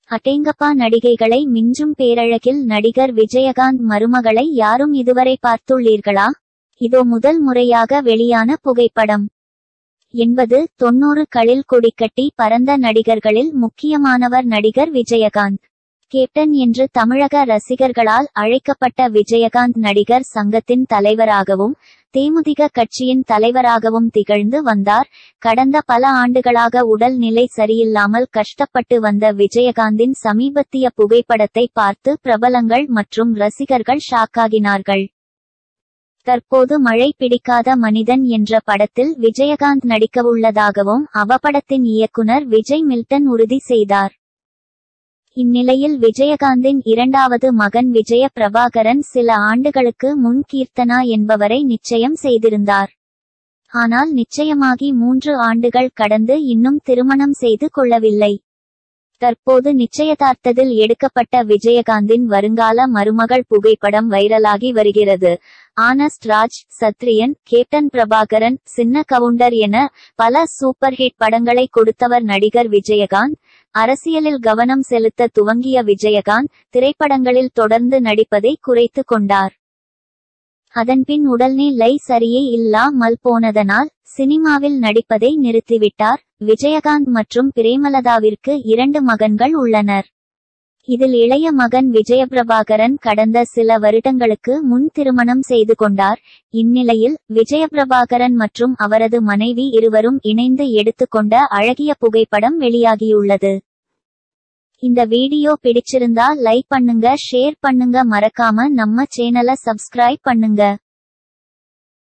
அடேங்கப்பா நடிகைகளை மிஞ்சும் பேரழகில் நடிகர் விஜயகாந்த் மருமகளை யாரும் இதுவரை பார்த்துள்ளீர்களா இதோ முதல் முறையாக வெளியான புகைப்படம் என்பது தொன்னூறு களில் கொடிக்கட்டி பறந்த நடிகர்களில் முக்கியமானவர் நடிகர் விஜயகாந்த் கேப்டன் என்று தமிழக ரசிகர்களால் அழைக்கப்பட்ட விஜயகாந்த் நடிகர் சங்கத்தின் தலைவராகவும் தேமுதிக கட்சியின் தலைவராகவும் திகழ்ந்து வந்தார் கடந்த பல ஆண்டுகளாக உடல் நிலை சரியில்லாமல் கஷ்டப்பட்டு வந்த விஜயகாந்தின் சமீபத்திய புகைப்படத்தை பார்த்து பிரபலங்கள் மற்றும் ரசிகர்கள் ஷாக்காகினார்கள் தற்போது மழை பிடிக்காத மனிதன் என்ற படத்தில் விஜயகாந்த் நடிக்கவுள்ளதாகவும் அவபடத்தின் இயக்குனர் விஜய் மில்டன் உறுதி செய்தார் இந்நிலையில் விஜயகாந்தின் இரண்டாவது மகன் விஜய பிரபாகரன் சில ஆண்டுகளுக்கு முன் கீர்த்தனா என்பவரை நிச்சயம் செய்திருந்தார் ஆனால் நிச்சயமாகி மூன்று ஆண்டுகள் கடந்து இன்னும் திருமணம் செய்து கொள்ளவில்லை தற்போது நிச்சயதார்த்தத்தில் எடுக்கப்பட்ட விஜயகாந்தின் வருங்கால மருமகள் புகைப்படம் வைரலாகி வருகிறது ஆனஸ்ட் ராஜ் சத்ரியன் கேப்டன் பிரபாகரன் சின்ன கவுண்டர் என பல சூப்பர் ஹிட் படங்களை கொடுத்தவர் நடிகர் விஜயகாந்த் அரசியலில் கவனம் செலுத்த துவங்கிய விஜயகாந்த் திரைப்படங்களில் தொடர்ந்து நடிப்பதை குறைத்து கொண்டார் அதன்பின் உடல்நிலை சரியே இல்லாமல் போனதனால் சினிமாவில் நடிப்பதை நிறுத்திவிட்டார் விஜயகாந்த் மற்றும் பிரேமலதாவிற்கு இரண்டு மகன்கள் உள்ளனர் இதில் இளைய மகன் விஜயபிரபாகரன் கடந்த சில வருடங்களுக்கு முன் திருமணம் செய்து கொண்டார் இந்நிலையில் விஜயபிரபாகரன் மற்றும் அவரது மனைவி இருவரும் இணைந்து எடுத்துக்கொண்ட அழகிய புகைப்படம் வெளியாகியுள்ளது இந்த வீடியோ பிடிச்சிருந்தா லைக் பண்ணுங்க ஷேர் பண்ணுங்க மறக்காம நம்ம சேனலை சப்ஸ்கிரைப் பண்ணுங்க